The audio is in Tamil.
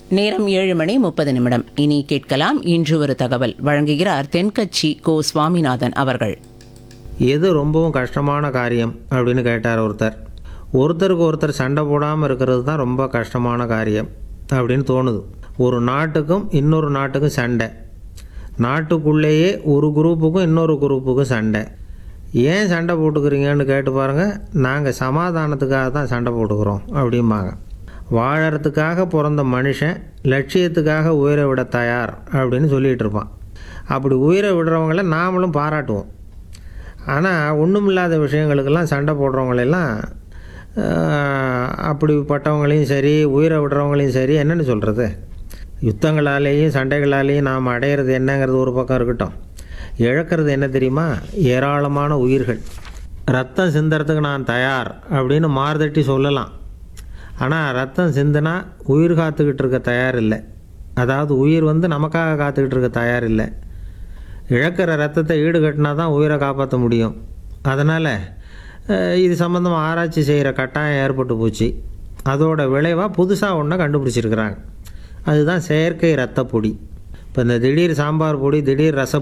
நேரம் ஏழு மணி முப்பது நிமிடம் இனி கேட்கலாம் இன்று ஒரு தகவல் வழங்குகிறார் தென்கட்சி கோ சுவாமிநாதன் அவர்கள் எது ரொம்பவும் கஷ்டமான காரியம் அப்படின்னு கேட்டார் ஒருத்தர் ஒருத்தருக்கு ஒருத்தர் சண்டை போடாமல் இருக்கிறது தான் ரொம்ப கஷ்டமான காரியம் அப்படின்னு தோணுது ஒரு நாட்டுக்கும் இன்னொரு நாட்டுக்கும் சண்டை நாட்டுக்குள்ளேயே ஒரு குரூப்புக்கும் இன்னொரு குரூப்புக்கும் சண்டை ஏன் சண்டை போட்டுக்கிறீங்கன்னு கேட்டு பாருங்கள் நாங்கள் சமாதானத்துக்காக தான் சண்டை போட்டுக்கிறோம் அப்படிம்பாங்க வாழறதுக்காக பிறந்த மனுஷன் லட்சியத்துக்காக உயிரை விட தயார் அப்படின்னு சொல்லிகிட்டு இருப்பான் அப்படி உயிரை விடுறவங்கள நாமளும் பாராட்டுவோம் ஆனால் ஒன்றுமில்லாத விஷயங்களுக்கெல்லாம் சண்டை போடுறவங்களெல்லாம் ஆஹ், அப்படிப்பட்டவங்களையும் சரி உயிரை விடுறவங்களையும் சரி என்னென்னு சொல்கிறது யுத்தங்களாலேயும் சண்டைகளாலேயும் நாம் அடையிறது என்னங்கிறது ஒரு பக்கம் இருக்கட்டும் இழக்கிறது என்ன தெரியுமா ஏராளமான உயிர்கள் ரத்தம் சிந்தறதுக்கு நான் தயார் அப்படின்னு மார்தட்டி சொல்லலாம் ஆனால் ரத்தம் சிந்தினா உயிர் காத்துக்கிட்டு இருக்க தயார் இல்லை அதாவது உயிர் வந்து நமக்காக காத்துக்கிட்டு இருக்க தயார் இல்லை இழக்கிற ரத்தத்தை ஈடுகட்டினா தான் உயிரை காப்பாற்ற முடியும் அதனால் இது சம்மந்தமாக ஆராய்ச்சி செய்கிற கட்டாயம் ஏற்பட்டு போச்சு அதோட விளைவாக புதுசாக ஒன்றை கண்டுபிடிச்சிருக்கிறாங்க அதுதான் செயற்கை ரத்த பொடி இப்போ இந்த திடீர் சாம்பார் பொடி திடீர் ரச